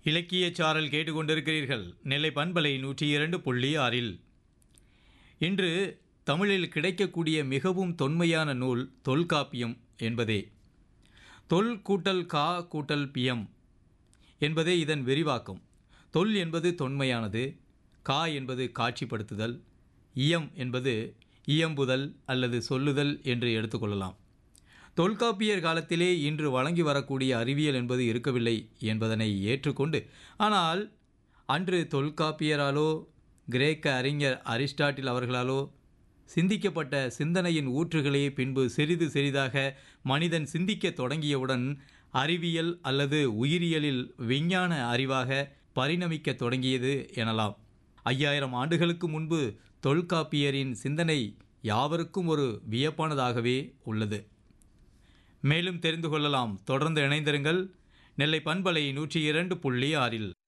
இலக்கியச் சாரல் கேட்டுக்கொண்டிருக்கிறீர்கள் நெல்லை பண்பலை நூற்றி இரண்டு புள்ளி ஆறில் இன்று தமிழில் கிடைக்கக்கூடிய மிகவும் தொன்மையான நூல் தொல்காப்பியம் என்பதே தொல் கூட்டல் கா கூட்டல் பியம் என்பதே இதன் விரிவாக்கம் தொல் என்பது தொன்மையானது கா என்பது காட்சிப்படுத்துதல் இயம் என்பது இயம்புதல் அல்லது சொல்லுதல் என்று எடுத்துக்கொள்ளலாம் தொல்காப்பியர் காலத்திலே இன்று வழங்கி வரக்கூடிய அறிவியல் என்பது இருக்கவில்லை என்பதனை ஏற்றுக்கொண்டு ஆனால் அன்று தொல்காப்பியராலோ கிரேக்க அறிஞர் அரிஸ்டாட்டில் அவர்களாலோ சிந்திக்கப்பட்ட சிந்தனையின் ஊற்றுகளே பின்பு சிறிது சிறிதாக மனிதன் சிந்திக்கத் தொடங்கியவுடன் அறிவியல் அல்லது உயிரியலில் விஞ்ஞான அறிவாக பரிணமிக்கத் தொடங்கியது எனலாம் ஐயாயிரம் ஆண்டுகளுக்கு முன்பு தொல்காப்பியரின் சிந்தனை யாவருக்கும் ஒரு வியப்பானதாகவே உள்ளது மேலும் தெரிந்து கொள்ளலாம் தொடர்ந்து இணைந்திருங்கள் நெல்லை பண்பலை நூற்றி இரண்டு புள்ளி ஆறில்